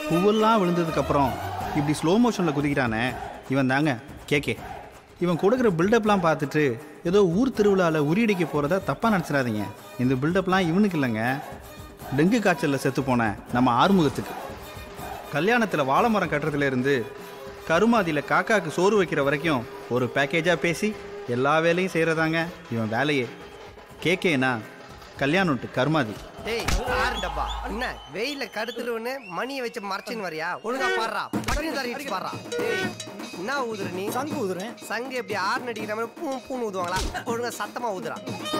பூவெல்லாம் விழுந்ததுக்கப்புறம் இப்படி ஸ்லோ மோஷனில் குதிக்கிறானே இவன் தாங்க கேகே இவன் கொடுக்குற பில்டப்லாம் பார்த்துட்டு ஏதோ ஊர் திருவிழாவில் உரியடிக்க போகிறத தப்பாக நினச்சிடாதீங்க இந்த பில்டப்லாம் இவனுக்கு இல்லைங்க டெங்கு காய்ச்சலில் செத்து போன நம்ம ஆறுமுகத்துக்கு கல்யாணத்தில் வாழை மரம் கட்டுறதுல இருந்து கருமாதியில் காக்காக்கு சோறு வைக்கிற வரைக்கும் ஒரு பேக்கேஜாக பேசி எல்லா வேலையும் செய்கிறதாங்க இவன் வேலையே கேகேனா கல்யாணம்ட்டு கருமாதி டேய் ஆறு டப்பா என்ன வெயில கடுத்துருவனு மணியை வச்சு மறைச்சுன்னு வரியா ஒழுங்கா பாடுறா பட்டினி தரகிட்டு பாடுறா டேய் என்ன ஊதுற நீ சங்கு ஊதுறேன் சங்கு எப்படி ஆறு நடிக்கிற மாதிரி பூ பூன்னு ஊதுவாங்களா ஒழுங்கா சத்தமா ஊதுறா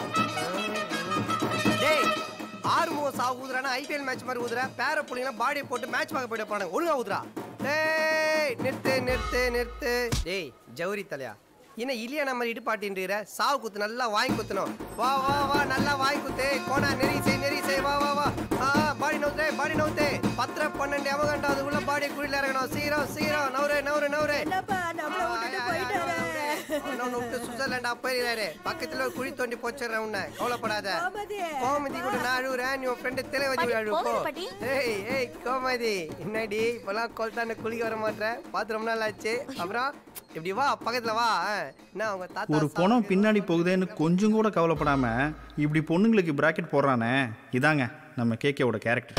டேய் ஆறு மூணு சா ஊதுறானா ஐபிஎல் மேட்ச் மாதிரி ஊதுற பேர புள்ளிங்களா பாடியை போட்டு மேட்ச் பார்க்க போயிட்டு போனாங்க ஒழுங்கா ஊதுறா டேய் நிறுத்து நிறுத்து நிறுத்து டேய் ஜவுரி தலையா என்ன இல்லையா நம்ம இடுப்பாட்டின்ற சாவு குத்து நல்லா வாங்கி குத்தணும் வா வா வா நல்லா வாங்கி குத்து கோணா நெறி செய் நெறி செய் வா வா வா ஆ பாடி நவுத்தே பாடி நவுத்தே பத்திர பன்னெண்டு எவகண்டா அதுக்குள்ள பாடி குழியில இறங்கணும் சீரம் சீரம் நவுரு நவுரு நவுரு என்னப்பா நம்மள விட்டுட்டு போயிட்டாரு அவனை விட்டு சுவிட்சர்லாண்டா போயிருக்காரு பக்கத்துல ஒரு குழி தோண்டி போச்சிடுறேன் உன்னை கவலைப்படாத கோமதி. கோமதி கூட நான் அழுவுறேன் நீ உன் ஃப்ரெண்டு திரைவதி கூட அழுவு போ ஏய் ஏய் கோமதி என்னடி இப்பெல்லாம் கொல்தாண்ட குளிக்க வர மாட்டேன் பார்த்து ரொம்ப நாள் ஆச்சு அப்புறம் இப்படி வா பக்கத்துல வா ஆ. என்ன உங்க தாத்தா ஒரு பொணம் பின்னாடி போகுதேன்னு கொஞ்சம் கூட கவலைப்படாம இப்படி பொண்ணுங்களுக்கு பிராக்கெட் போடுறானே இதாங்க நம்ம கேகேவோட கேரக்டர்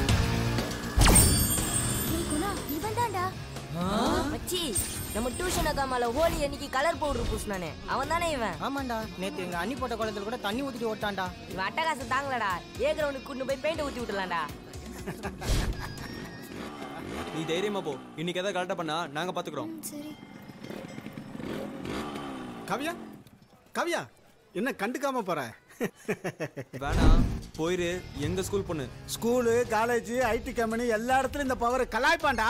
மச்சி நம்ம டியூஷன் அக்கா மேல ஹோலி அன்னைக்கு கலர் பவுடர் பூசினானே அவன் தானே இவன் ஆமாண்டா நேத்து எங்க அண்ணி போட்ட குளத்துல கூட தண்ணி ஊத்திட்டு ஓட்டான்டா இவன் அட்டகாசம் தாங்கலடா ஏ கிரவுண்டுக்கு கூட்டு போய் பெயிண்ட் ஊத்தி விட்டுலாம்டா நீ தைரியமா போ இன்னைக்கு எதாவது கரெக்டா பண்ணா நாங்க பாத்துக்கிறோம் கவியா கவியா என்ன கண்டுக்காம போற வேணாம் போயிரு எங்க ஸ்கூல் பொண்ணு ஸ்கூலு காலேஜ் ஐடி கம்பெனி எல்லா இடத்துலயும் இந்த பவர் கலாய்ப்பான்டா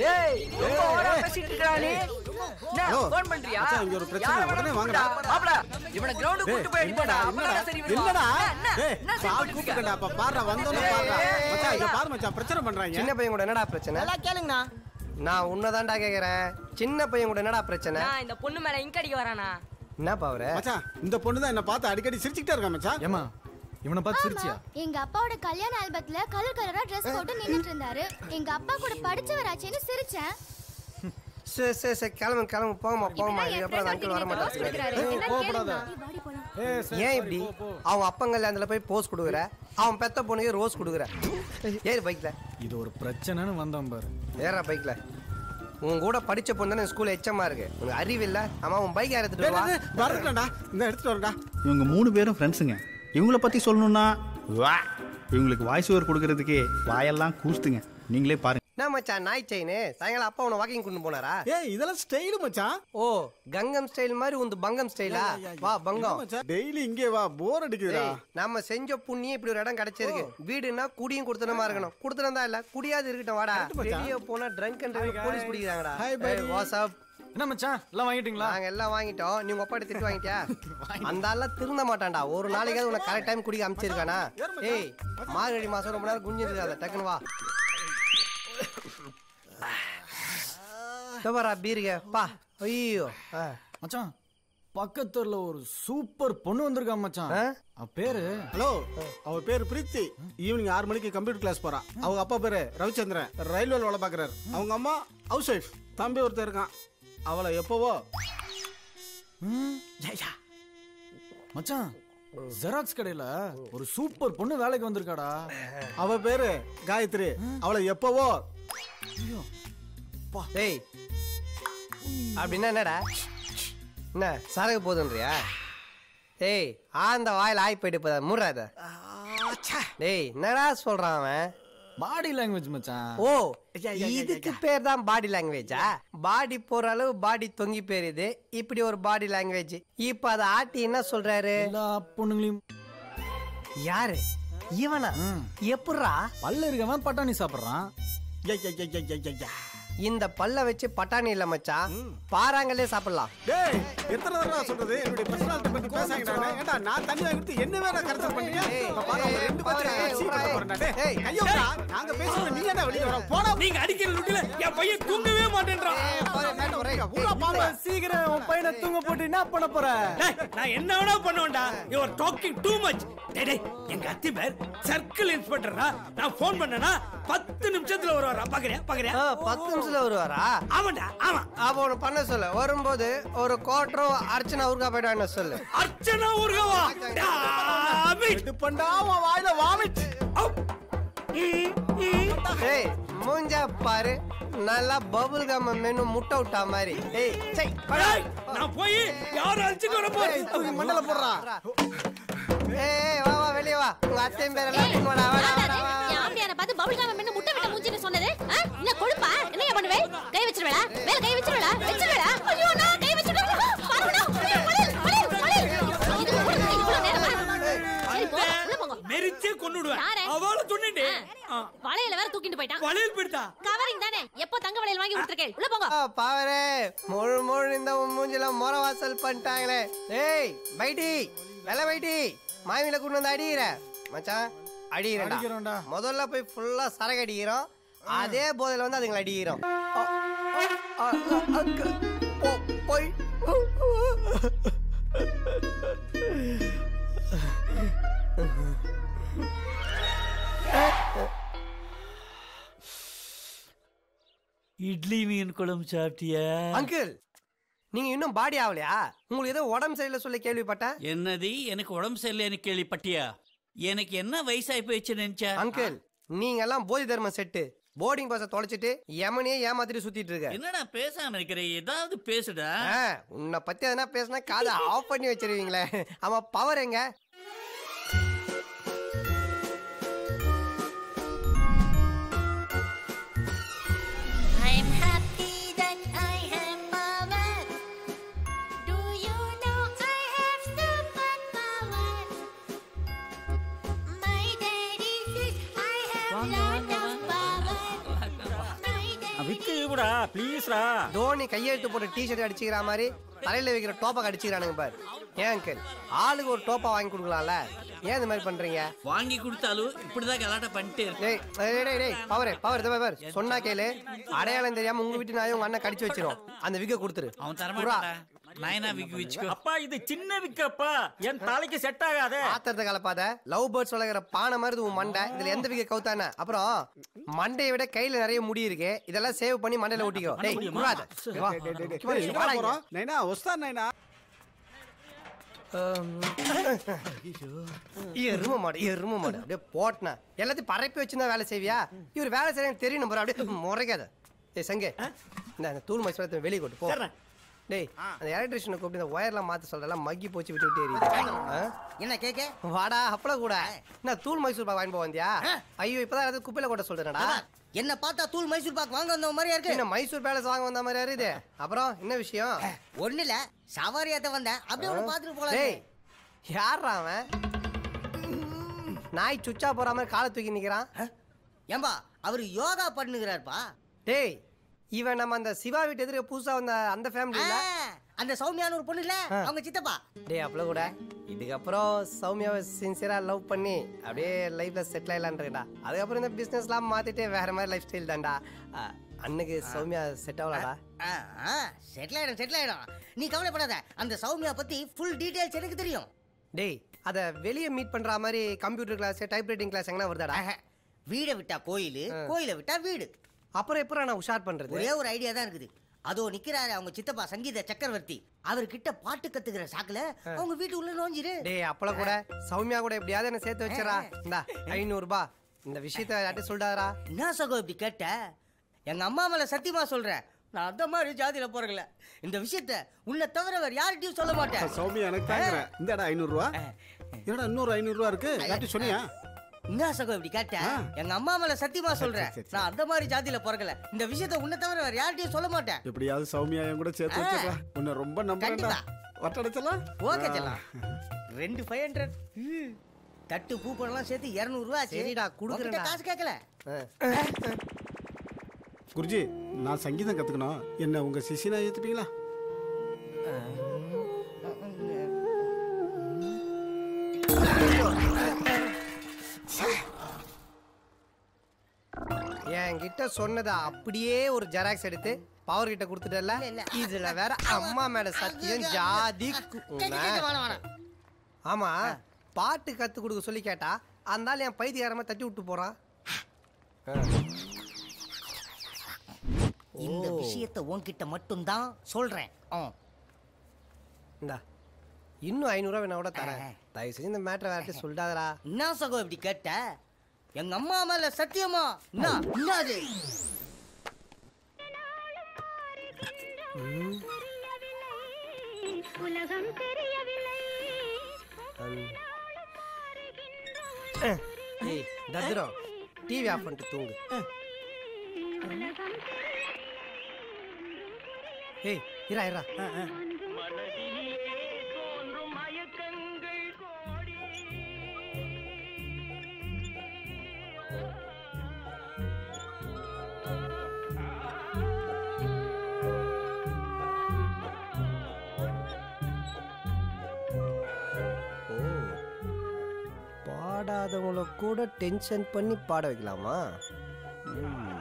ஹலோ மச்சான், இங்க ஒரு பிரச்சனை உடனே வாங்கடா டேய், என்னடா என்னடா என்னடா டேய் சாவு கூப்பிட்டுடா அப்ப பாருடா வந்தோன்னு பாருடா மச்சான் இங்க பாரு மச்சான் பிரச்சனை பண்றாங்க சின்ன பையன் கூட என்னடா பிரச்சனை நல்லா கேளுங்கண்ணா நான் உன்னதான்டா கேக்குறேன் சின்ன பையன் கூட என்னடா பிரச்சனை நான் இந்த பொண்ணு மேல இங்க அடிக்க வரானா என்னப்பா அவரு மச்சான் இந்த பொண்ணு தான் என்ன பார்த்து அடிக்கடி சிரிச்சுக்கிட்டே இருக்கா மச்சான் ஏமா இவனை பார்த்து சிரிச்சியா எங்க அப்பாவோட கல்யாண ஆல்பத்துல கலர் கலரா ட்ரெஸ் போட்டு நின்னுட்டு இருந்தாரு எங்க அப்பா கூட படிச்சவராச்சேன்னு சிரிச்சேன் சரி சரி சரி கிளம்பு கிளம்பு போங்கம்மா போங்கம்மா இப்படிதான் என் இதுக்கப்புறம் அந்த அங்கிள் வர friend மாட்டாங்க கொடுக்குறாரு. என்ன கேளுங்க? வாடி போலாம். ஏன் இப்படி அவன் அப்பங்கள் அதுல போய் போஸ் கொடுக்குற அவன் பெத்த பொண்ணுக்கு ரோஸ் கொடுக்குற ஏறு பைக்ல இது ஒரு பிரச்சனைன்னு வந்தோம் பாரு ஏறா பைக்ல உன் கூட படிச்ச பொண்ணு தானே ஸ்கூல்ல எச்சமா இருக்கு உனக்கு அறிவு இல்ல ஆமா உன் பைக் யார் எடுத்துட்டு வா வரட்டா இந்த எடுத்துட்டு வரடா இவங்க மூணு பேரும் ஃப்ரெண்ட்ஸுங்க இவங்கள பற்றி சொல்லணும்னா வா இவங்களுக்கு வாய்ஸ் ஓவர் கொடுக்கறதுக்கே வாயெல்லாம் கூசுதுங்க நீங்களே பாருங்க என்ன மச்சான் நாய் செயின் சாயங்காலம் அப்பா உன வாக்கிங் கொண்டு போனாரா ஏய் இதெல்லாம் ஸ்டைல் மச்சான் ஓ கங்கம் ஸ்டைல் மாதிரி உந்து பங்கம் ஸ்டைலா வா பங்கம் டெய்லி இங்கே வா போர் அடிக்குதுடா ஏய், நம்ம செஞ்ச புண்ணியம் இப்படி ஒரு இடம் கிடைச்சிருக்கு வீடுனா குடியும் கொடுத்தனமா இருக்கணும் கொடுத்தனதா இல்ல குடியாது இருக்கட்டும் வாடா வெளியே போனா ட்ரங்க் அண்ட் போலீஸ் பிடிக்கிறாங்கடா Hi, buddy. வாட்ஸ்அப் என்ன மச்சான் எல்லாம் வாங்கிட்டீங்களா நாங்க எல்லாம் வாங்கிட்டோம் நீ உங்க அப்பா திட்டு வாங்கிட்டியா அந்த ஆள திருந்த மாட்டான்டா ஒரு நாளைக்காவது உனக்கு கரெக்ட் டைம் குடிக்க அமைச்சிருக்கானா ஏய் மார்கழி மாசம் ரொம்ப நேரம் குஞ்சு இருக்காத டக்குனு வா தவறா பீருக பா ஐயோ ஆ. மச்சான் பக்கத்துல ஒரு சூப்பர் பொண்ணு வந்திருக்கா மச்சான் ஆ? அவ பேரு ஹலோ அவ பேரு பிரீத்தி ஈவினிங் ஆறு மணிக்கு கம்ப்யூட்டர் கிளாஸ் போறா அவங்க அப்பா பேரு ரவிச்சந்திரன் ரயில்வேல வேலை பார்க்கறாரு அவங்க அம்மா ஹவுஸ் ஒய்ஃப் தம்பி ஒருத்தர் இருக்கான் அவளை எப்பவோ ம், மச்சான் ஜெராக்ஸ் கடையில ஒரு சூப்பர் பொண்ணு வேலைக்கு வந்திருக்காடா அவ பேரு காயத்ரி அவளை எப்பவோ ஏய் அப்படின்னா என்னடா என்ன சரகு போதுன்றியா ஏய் ஆந்த வாயில் ஆய் போயிட்டு போதா முறாத டேய் என்னடா சொல்றான் அவன் பாடி லாங்குவேஜ் மச்சான் ஓ இதுக்கு பேர் தான் பாடி லாங்குவேஜா பாடி போற அளவு பாடி தொங்கி போயிருது இப்படி ஒரு பாடி லாங்குவேஜ் இப்ப அதை ஆட்டி என்ன சொல்றாரு எல்லா பொண்ணுங்களையும் யாரு இவனா ம். எப்படிரா பல்ல இருக்கவன் பட்டாணி சாப்பிடுறான் யா, யா, யா, யா, யா, யா, யா. இந்த பல்ல வச்சு பட்டாணி இல்ல மச்சான் பாறாங்கல்லே சாப்பிடலாம் டேய் எத்தனை தடவை சொல்றது என்னுடைய பர்சனாலிட்டி பத்தி பேசாங்க நானு ஏண்டா நான் தண்ணி வாங்கி கொடுத்து என்ன வேற கரெக்ட் பண்றீங்க ஏய், இப்ப பாரு அவங்க ஏய், ரெண்டு பாரு, பேரும் ஏய், சீக்கிரம் ஏய், போறேன்டா டேய் ஏய், ஐயோ நாங்க பேசுறோம் நீ என்ன வெளிய வர போடா நீங்க அடிக்கிற லுட்டில என் பையன் தூங்கவே மாட்டேன்றான் ஊரா பாப்பா சீக்கிரம் உன் பையனை தூங்க போட்டு என்ன பண்ண போற டேய், நான் என்ன வேணா பண்ணுவேன்டா you are talking too much டேய் டேய் எங்க அத்தி பேர் சர்க்கிள் இன்ஸ்பெக்டரா நான் ஃபோன் பண்ணனா பத்து நிமிஷத்துல வருவாரா பாக்குறியா பாக்குறியா ஆ, பத்து நிமிஷத்துல வருவாரா ஆமாண்டா ஆமா அப்ப ஒண்ணு பண்ண சொல்லு வரும்போது ஒரு கோட்டரும் அர்ச்சனா ஊருக்கா போயிட்டான்னு சொல்லு அர்ச்சனா ஊர்கவா டாமி இது பண்ணா உன் வாயில வாமிட் ஏய் மூஞ்ச பாரு நல்லா பபுள் கம் மெனு முட்டை விட்டா மாதிரி ஏய் சை டேய், நான் போய் யாரும் அழிச்சிட்டு வர போறேன் மண்டல போடுறா ஏய் ஏய், வா வா வெளிய வா உங்க அத்தையும் பேர் எல்லாம் கூட்டிட்டு வாடா, வாடா, வாடா, வா, வா. ஆம்பியார பார்த்து பபுள் காம மென்னு முட்டை விட்ட மூஞ்சின்னு சொன்னது ஆ? என்ன கொழுப்பா என்னைய பண்ணுவே கை வச்சிருவேளா மேல கை வச்சிருவேளா வச்சிருவேளா ஐயோ நான் கை வச்சிருவேன் பரவடா மலையில் மலையில் மலையில் இது கொடுத்து இவ்வளவு நேரமா சரி போ உள்ள போங்க மெரிச்சே கொன்னுடுவேன் யாரு? அவள சொன்னேன்டே வளையல வேற தூக்கிட்டு போயிட்டான் வளையல் பிடித்தா கவரிங் தானே எப்போ தங்க வளையல் வாங்கி கொடுத்துருக்கேன் உள்ள போங்க ஆ, பாவரே முழு முழு இந்த உன் மூஞ்சில முற வாசல் பண்ணிட்டாங்களே ஏய் பைட்டி வெள்ள பைட்டி மாமியில கொண்டு வந்து அடிக்கிற மச்சான் அடிக்கிறேன்டா அடிக்கிறோம்டா. முதல்ல போய் ஃபுல்லா சரக்கு அடிக்கிறோம் அதே போதையில வந்து அதுங்களை அடிக்கிறோம் ஆ, ஆ, ஆ, அக்கு. போ, போய் இட்லி மீன் குழம்பு சாப்பிட்டியா அங்கிள் நீங்க இன்னும் பாடி ஆகலையா உங்களுக்கு ஏதோ உடம்பு சரியில்லை சொல்லி கேள்விப்பட்டேன் என்னது எனக்கு உடம்பு சரியில்லைன்னு கேள்விப்பட்டியா எனக்கு என்ன வயசாகி போயிடுச்சு நினைச்சா அங்கிள் நீங்க எல்லாம் போதி தர்ம செட்டு போர்டிங் பாஸ தொலைச்சிட்டு யமனையே ஏமாத்திட்டு சுத்திட்டு இருக்க என்னடா பேசாம இருக்கிற ஏதாவது பேசுடா ஆ, உன்னை பத்தி எதனா பேசினா காதை ஆஃப் பண்ணி வச்சிருவீங்களே ஆமா பவர் எங்க I'm happy that I have power. Do you know I have superpower? My daddy says I have lot of power. My daddy விக்கு கூடா ப்ளீஸ்ரா தோனி கையெழுத்து போட்டு டிஷர்ட் அடிச்சுக்கிற மாதிரி தலையில வைக்கிற டோப்பை அடிச்சுக்கிறானுங்க பாரு ஏன் அங்கிள் ஆளுக்கு ஒரு டோப்பா வாங்கி கொடுக்கலாம்ல ஏன் இந்த மாதிரி பண்றீங்க வாங்கி கொடுத்தாலும் இப்படிதான் கலாட்டா பண்ணிட்டே இருக்கு டேய் டேய், டேய் டேய் பவர் பவர் இதை பார் சொன்னா கேளு அடையாளம் தெரியாம உங்க வீட்டு நாய் உங்க அண்ணன் கடிச்சு வச்சிரும் அந்த விக்க கொடுத்துரு அவன் புறா. தரமாட்டான்டா நயனா விக்கு வச்சுக்கோ அப்பா இது சின்ன விக்கப்பா என் தலைக்கு செட் ஆகாதே ஆத்திரத்தை கலப்பாத லவ் பேர்ட்ஸ் வளர்க்குற பானை மாதிரி இது உன் மண்டை இதுல எந்த விக்க கவுத்தானே அப்புறம் மண்டையை விட கையில நிறைய முடி இருக்கு இதெல்லாம் சேவ் பண்ணி மண்டையில ஒட்டிக்கோ டேய் புறாத. வா. எங்க வாடா இங்க. போறோம் நைனா ஒஸ்தா நைனா எரும மாடு எரும மாடு அப்படியே போட்டனா எல்லாத்தையும் பரப்பி வச்சிருந்தா வேலை செய்வியா இவர் வேலை செய்யணும் தெரியும் நம்பர் அப்படியே முறைக்காத ஏய் சங்கே இந்த இந்த தூள் மைசூரத்தை வெளியே கொண்டு போ டேய் அந்த எலக்ட்ரிஷியனை கூப்பிட்டு இந்த ஒயர்லாம் மாத்த சொல்றலாம் மக்கி போச்சு விட்டு விட்டு எரியுது ஆ? என்ன கேக்க வாடா அப்பள கூட என்ன தூள் மைசூர் பாக் வாங்கி போவந்தியா ஐயோ இப்பதான் ஏதாவது குப்பையில கொட்ட சொல்றேனடா என்ன பார்த்தா தூள் மைசூர் பாக் வாங்க வந்த மாதிரியா இருக்கு என்ன மைசூர் பேலஸ் வாங்க வந்த மாதிரி இருக்குது அப்புறம் என்ன விஷயம் ஒண்ணு இல்ல சவாரியாத்த வந்தேன் அப்படியே ஒண்ணு பாத்துட்டு டேய் போலாம் யாரா அவன் நாய் சுச்சா போற மாதிரி காலை தூக்கி நிக்கிறான் ஏம்பா அவரு யோகா பண்ணுகிறாருப்பா டேய் இவன் நம்ம அந்த சிவா வீட்டு எதிர்க்க புதுசா வந்த அந்த ஃபேமிலி இல்ல அந்த சௌமியான ஒரு பொண்ணு இல்ல அவங்க சித்தப்பா டேய் அப்பள கூட இதுக்கப்புறம் சௌமியாவை சின்சியரா லவ் பண்ணி அப்படியே லைஃப்ல செட்டில் ஆயிடலான்றா அதுக்கப்புறம் இந்த பிசினஸ்லாம் மாத்திட்டு வேற மாதிரி லைஃப் ஸ்டைல் தான்டா அஹ், அண்ணுக்கு சௌமியா செட் ஆகலாடா செட்டில் ஆயிடும் செட்டில் ஆயிடும் நீ கவலைப்படாத அந்த சௌமியா பத்தி ஃபுல் டீடைல்ஸ் எனக்கு தெரியும் டேய் அத வெளியே மீட் பண்ற மாதிரி கம்ப்யூட்டர் கிளாஸ் டைப்ரைட்டிங் கிளாஸ் எங்கன்னா வருதாடா வீடை விட்டா கோயில் கோயிலை விட்டா வீடு அப்புறம் எப்பறம் நான் உஷார் பண்றது ஒரே ஒரு ஐடியா தான் இருக்குது அதோ நிக்கிறாரு அவங்க சித்தப்பா சங்கீத சக்கரவர்த்தி அவர்கிட்ட பாட்டு கத்துக்கிற சாக்குல அவங்க வீட்டு உள்ள நோஞ்சிரு டேய் அப்பள கூட சௌமியா கூட எப்படியாவது என்ன சேர்த்து வச்சிடறா இந்தா ஐநூறு ரூபாய் இந்த விஷயத்த யார்ட்டும் சொல்லிட்டாரா என்ன சகோ இப்படி கேட்ட எங்க அம்மா மேல சத்தியமா சொல்றேன் நான் அந்த மாதிரி ஜாதியில போறல இந்த விஷயத்த உன்னை தவிர வேற யார்கிட்டயும் சொல்ல மாட்டேன் சௌமியா எனக்கு தாங்குறேன் இந்தடா ஐநூறு ரூபா என்னடா இன்னொரு ஐநூறு ரூபா இருக்கு யார்ட்டும் சொன்னியா என்ன சகோ இப்படி கேட்ட எங்க அம்மா மேல சத்தியமா சொல்றேன் நான் அந்த மாதிரி ஜாதியில பிறக்கல இந்த விஷயத்த உன்னை தவிர வேற யார்கிட்டயும் சொல்ல மாட்டேன் எப்படியாவது சௌமியா என் கூட சேர்த்து வச்சிடறா உன்னை ரொம்ப நம்புறேன்டா வட்டடைச்சலாம் ஓகே செல்லாம் ரெண்டு ஃபைவ் ஹண்ட்ரட் தட்டு பூ பணம்லாம் சேர்த்து இரநூறுவா சரிடா, குடுக்குறேன்டா. காசு கேட்கல குருஜி நான் சங்கீதம் கத்துக்கணும் என்ன உங்க சிஷியனா ஏத்துப்பீங்களா என்கிட்ட சொன்னதை அப்படியே ஒரு ஜெராக்ஸ் எடுத்து பவர் கிட்ட கொடுத்துட்டல இதுல வேற அம்மா மேல சத்தியம் ஜாதி கு- உன்னை. ஆமா பாட்டு கத்து கொடுக்க சொல்லி கேட்டா அந்த ஆள் என் பைத்தியகாரமா தட்டி விட்டு போறான் இந்த விஷயத்தை உன்கிட்ட மட்டும்தான் சொல்றேன் ஆ. இந்தா இன்னும் ஐநூறுரூவா வேணா கூட தரேன் தயவு செஞ்சு இந்த மேட்ரை வேற சொல்லிட்டாதடா என்ன சகோ இப்படி கேட்ட எங்க அம்மா மேல சத்தியமா என்ன என்னது உலகம் தெரியவில்லை ஏய் தத்ரம் டிவி ஆஃப் பண்ணிட்டு தூங்கு ஏய் இரா இரா பாடாதவங்கள கூட டென்ஷன் பண்ணி பாட வைக்கலாமா ம்.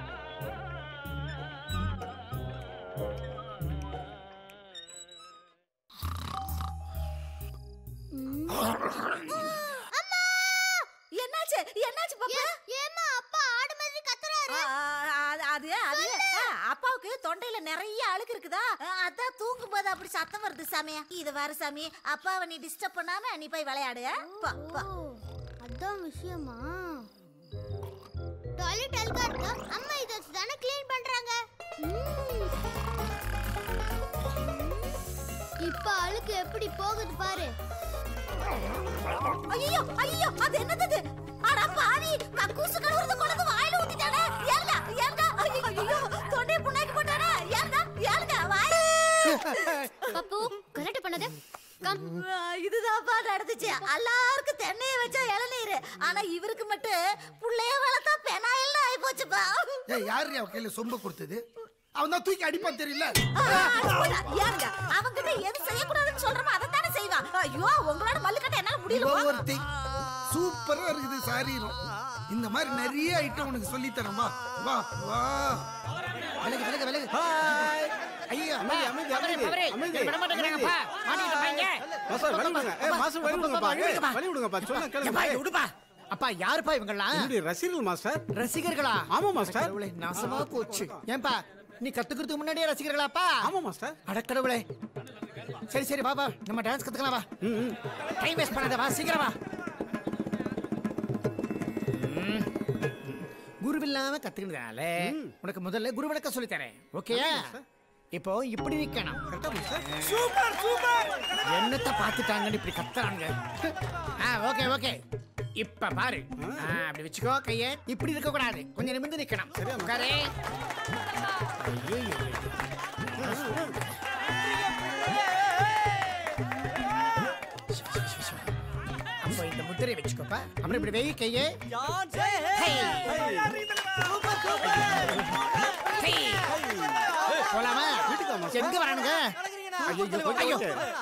என்னாச்சு என்னாச்சு பாப்பா ஏமா அப்பா ஆடு மாதிரி கத்துறாரு அது அது ஆ, அப்பாவுக்கு தொண்டையில நிறைய அழுக்கு இருக்குதா ஆ, அதான் தூங்கும் போது அப்படி சத்தம் வருது சாமி இது வேற சாமி அப்பாவை நீ டிஸ்டர்ப் பண்ணாம நீ போய் விளையாடு ஆ? பா, பா. அதான் விஷயமா டாய்லெட் அழுக்கா இருக்கா அம்மா இதை வச்சு தானே க்ளீன் பண்றாங்க இப்ப அழுக்கு எப்படி போகுது பாரு ஐயோ ஐயோ அது என்னது இது? அட பாவி கக்கூசு கழுவுறது கொண்டு வாயில ஊத்திட்டானே ஏங்க ஏங்க ஐயோ தொண்டை புண்ணாக்கி போட்டானே ஏங்க ஏங்க வாய் பப்பு கரெக்ட் பண்ணது கம் இதுதான்ப்பா நடந்துச்சு எல்லாருக்கும் தென்னையை வச்சா இளநீர் ஆனா இவருக்கு மட்டும் புள்ளைய வளர்த்தா பெனாயில்னு ஆயி போச்சுப்பா ஏய் யாரு அவன் கையில சொம்ப கொடுத்தது அவன் தான் தூக்கி அடிப்பான் தெரியல ஏங்க அவங்கிட்ட எது செய்யக்கூடாதுன்னு சொல்றோமோ அதை தானே செய்வான் ஐயோ உங்களோட மல்லுக்கட்ட என்னால இவ முடியல ஒருத்தி சூப்பரா இருக்குது சாரீரம் இந்த மாதிரி நிறைய ஐட்டம் உனக்கு சொல்லி தரேன் வா வா வா விலகு விலகு விலகு ஐயா அமைதி, அமைதி, அமைதி, அமைதி, அமைதி. மாஸ்டர், வழி விடுங்க. ஏய், மாஸ்டர், வழி விடுங்கப்பா. ஏய், வழி விடுங்கப்பா. சொன்னா கேளுங்க. ஏய், விடுப்பா அப்பா யாருப்பா இவங்கெல்லாம் என்னுடைய ரசிகர்கள் மாஸ்டர் ரசிகர்களா ஆமா மாஸ்டர் கடவுளே நாசமா போச்சு ஏன்பா நீ கத்துக்கிறதுக்கு முன்னாடியே ரசிகர்களாப்பா ஆமா மாஸ்டர் அடக்கடவுளே சரி சரி வா வா நம்ம டான்ஸ் கத்துக்கலாம் வா டைம் வேஸ்ட் பண்ணாத வா சீக்கிரம் வா ம். குருவில்லாம கத்துக்கிறதுனால உனக்கு முதல்ல குரு விளக்க சொல்லி தரேன் ஓகேயா இப்போ இப்படி நிக்கணும் சூப்பர் சூப்பர் என்னத்த பார்த்துட்டாங்கன்னு இப்படி கத்துறாங்க ஆ ஓகே ஓகே இப்ப பாரு ஆ, அப்படி வச்சுக்கோ கைய இப்படி இருக்க கூடாது கொஞ்சம் நிமிர்ந்து நிக்கணும் உட்காரு ஐயையோ. அப்போ இந்த முத்திரை வச்சுக்கோப்பா அப்புறம் இப்படி வெயி கையே போலாமா எங்க வரானுங்க ஐயோ ஐயோ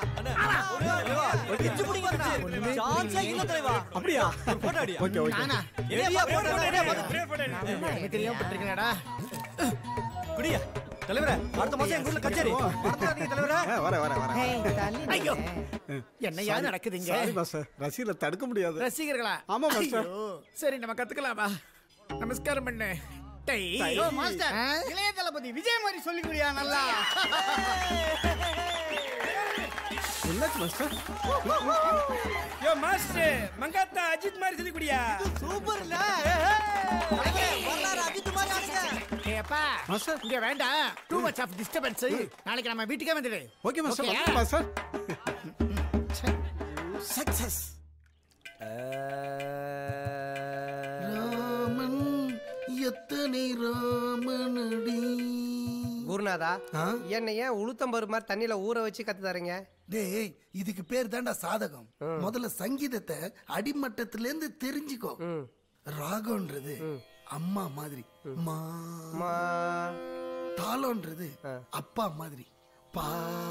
அப்படியா ஓகே ஓகே நானா எனக்கு தெரியாம பட்டிருக்கேனடா குடியா தலைவரே அடுத்த மாசம் எங்க ஊர்ல கச்சேரி மறந்துடாதீங்க தலைவரே ஆ, வரேன் வரேன் வரேன் ஐயோ என்னையா Sorry. நடக்குதுங்க Sorry, மாஸ்டர் ரசிகர்களை தடுக்க முடியாது ரசிகர்களா ஆமா, மாஸ்டர். ஐயோ, சரி நம்ம கத்துக்கலாமா நமஸ்காரம் பண்ணு டை ஐயோ, மாஸ்டர் இளைய தளபதி விஜய் மாதிரி சொல்லி குடியா நல்லா என்னாச்சு master yo master Mankatha Ajith மாதிரி சொல்லி குடியா சூப்பர்ல ஏய் அப்பா மாஸ்டர் இங்க வேண்டாம் டூ மச் ஆஃப் டிஸ்டர்பன்ஸ் நாளைக்கு நம்ம வீட்டுக்கே வந்துடு ஓகே மாஸ்டர் Okay-யா? வந்துடுறேன் மாஸ்டர் சக்சஸ் ராமன் எத்தனை ராமனடி குருநாதா என்ன ஏன் உளுத்தம்பரு மாதிரி தண்ணியில ஊற வச்சு கத்து தரீங்க டேய் இதுக்கு பேர் தான்டா சாதகம் முதல்ல சங்கீதத்தை அடிமட்டத்துல இருந்து தெரிஞ்சுக்கோ ராகம்ன்றது அம்மா மாதிரி மா தாளம்ன்றது அப்பா மாதிரி பா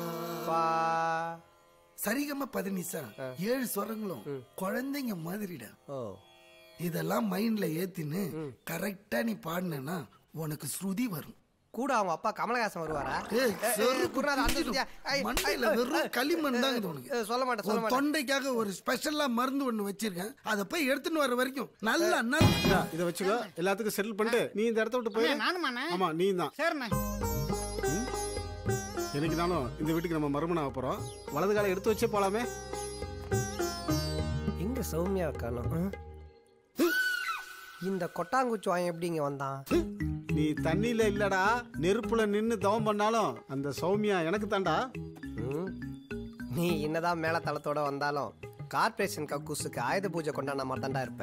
சரிகம பதினிசா ஏழு ஸ்வரங்களும் குழந்தைங்க மாதிரிடா இதெல்லாம் மைண்ட்ல ஏத்தின்னு கரெக்டா நீ பாடினா உனக்கு ஸ்ருதி வரும் கூட அவங்க அப்பா கமலஹாசன் வருவாரா ஏய், ஏய், செருப்பு குருநாதா, அந்த பிஞ்சிடும். சுத்தியா? ஐய், மண்டையில ஐய், வெறும் களிமண் தான் இது ஏய், உனக்கு சொல்ல மாட்டேன் சொல்ல உன் மாட்டேன் தொண்டைக்காக ஒரு ஸ்பெஷலா மருந்து ஒண்ணு வச்சிருக்கேன் அதை போய் எடுத்துன்னு வர வரைக்கும் நல்லா நல்லா இதை வச்சுக்கோ எல்லாத்துக்கும் செட்டில் பண்ணிட்டு நீ இந்த இடத்த விட்டு போய் அண்ணே, நானுமாண்ணே? ஆமா நீ தான் சரிண்ணே என்னைக்குனாலும் இந்த வீட்டுக்கு நம்ம மறுமணம் ஆக போறோம் வலது காலை எடுத்து வச்சே போலாமே எங்க சௌமியா காணோம் ஆ? இந்த கொட்டாங்குச்சி வாங்க எப்படி இங்க வந்தான் நீ தண்ணியில இல்லடா நெருப்புல நின்னு தவம் பண்ணாலும் அந்த சௌமியா எனக்கு தாண்டா ம். நீ என்னதான் மேல தளத்தோட வந்தாலும் கார்பரேஷன் கக்கூசுக்கு ஆயுத பூஜை கொண்டாட மாதிரி தாண்டா இருப்ப